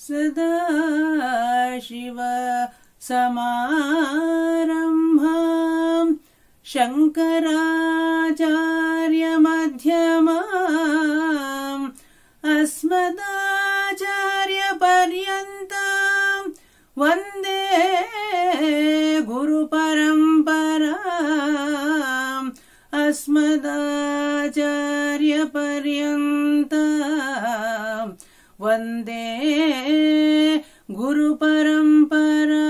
ಸದಾ ಶಿವ ಸಮಾರಂಭಾ ಶಂಕರಾಚಾರ್ಯ ಮಧ್ಯಮ ಅಸ್ಮದಾಚಾರ್ಯ ಪರ್ಯಂತ ವಂದೇ ಗುರು ಪರಂಪರಾ ಅಸ್ಮದಾಚಾರ್ಯ ಪರ್ಯಂತ ವಂದೇ ಗುರು ಪರಂಪರಾ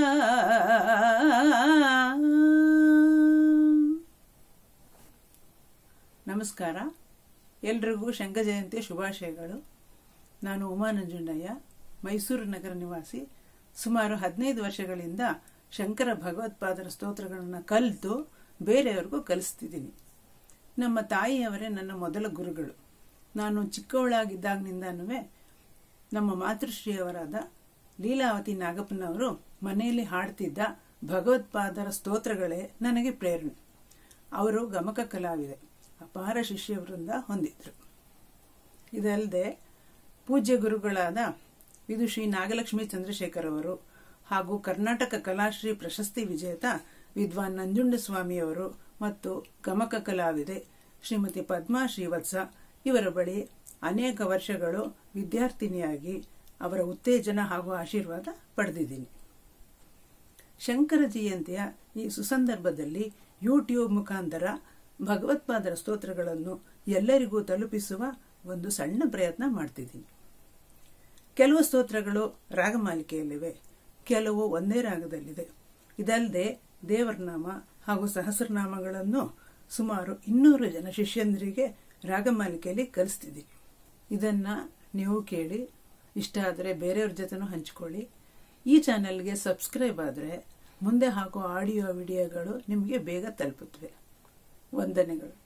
ನಮಸ್ಕಾರ ಎಲ್ರಿಗೂ ಶಂಕ ಜಯಂತಿ ಶುಭಾಶಯಗಳು ನಾನು ಉಮಾ ನಂಜುಂಡಯ್ಯ ಮೈಸೂರು ನಗರ ನಿವಾಸಿ ಸುಮಾರು ಹದಿನೈದು ವರ್ಷಗಳಿಂದ ಶಂಕರ ಭಗವತ್ಪಾದರ ಸ್ತೋತ್ರಗಳನ್ನು ಕಲಿತು ಬೇರೆಯವ್ರಿಗೂ ಕಲಿಸ್ತಿದ್ದೀನಿ ನಮ್ಮ ತಾಯಿಯವರೇ ನನ್ನ ಮೊದಲ ಗುರುಗಳು ನಾನು ಚಿಕ್ಕವಳಾಗಿದ್ದಾಗಿನಿಂದನೂ ನಮ್ಮ ಮಾತೃಶ್ರೀಯವರಾದ ಲೀಲಾವತಿ ನಾಗಪ್ಪನವರು ಮನೆಯಲ್ಲಿ ಹಾಡ್ತಿದ್ದ ಭಗವತ್ಪಾದರ ಸ್ತೋತ್ರಗಳೇ ನನಗೆ ಪ್ರೇರಣೆ ಅವರು ಗಮಕ ಕಲಾವಿದೆ ಅಪಾರ ಶಿಷ್ಯವೃಂದ ಹೊಂದಿದ್ರು ಇದಲ್ಲದೆ ಪೂಜ್ಯ ಗುರುಗಳಾದ ಇದು ಶ್ರೀ ನಾಗಲಕ್ಷ್ಮಿ ಚಂದ್ರಶೇಖರ್ ಅವರು ಹಾಗೂ ಕರ್ನಾಟಕ ಕಲಾಶ್ರೀ ಪ್ರಶಸ್ತಿ ವಿಜೇತ ವಿದ್ವಾನ್ ನಂಜುಂಡಸ್ವಾಮಿಯವರು ಮತ್ತು ಗಮಕ ಕಲಾವಿದೆ ಶ್ರೀಮತಿ ಪದ್ಮಾ ಶ್ರೀವತ್ಸ ಇವರ ಬಳಿ ಅನೇಕ ವರ್ಷಗಳು ವಿದ್ಯಾರ್ಥಿನಿಯಾಗಿ ಅವರ ಉತ್ತೇಜನ ಹಾಗೂ ಆಶೀರ್ವಾದ ಪಡೆದಿದ್ದೀನಿ ಶಂಕರ ಜಯಂತಿಯ ಈ ಸುಸಂದರ್ಭದಲ್ಲಿ ಯೂಟ್ಯೂಬ್ ಮುಖಾಂತರ ಭಗವತ್ಪಾದರ ಸ್ತೋತ್ರಗಳನ್ನು ಎಲ್ಲರಿಗೂ ತಲುಪಿಸುವ ಒಂದು ಸಣ್ಣ ಪ್ರಯತ್ನ ಮಾಡ್ತಿದ್ದೀನಿ ಕೆಲವು ಸ್ತೋತ್ರಗಳು ರಾಗಮಾಲಿಕೆಯಲ್ಲಿವೆ ಕೆಲವು ಒಂದೇ ರಾಗದಲ್ಲಿದೆ ಇದಲ್ಲದೆ ದೇವರನಾಮ ಹಾಗೂ ಸಹಸ್ರನಾಮಗಳನ್ನು ಸುಮಾರು ಇನ್ನೂರು ಜನ ಶಿಷ್ಯಂದರಿಗೆ ರಾಗಮಾಲಿಕೆಯಲ್ಲಿ ಕಲಿಸ್ತಿದ್ದೀನಿ ಇದನ್ನ ನೀವು ಕೇಳಿ ಇಷ್ಟ ಆದರೆ ಬೇರೆಯವ್ರ ಜೊತೆನೂ ಹಂಚ್ಕೊಳ್ಳಿ ಈ ಚಾನೆಲ್ಗೆ ಸಬ್ಸ್ಕ್ರೈಬ್ ಆದರೆ ಮುಂದೆ ಹಾಕೋ ಆಡಿಯೋ ವಿಡಿಯೋಗಳು ನಿಮಗೆ ಬೇಗ ತಲುಪುತ್ತವೆ ವಂದನೆಗಳು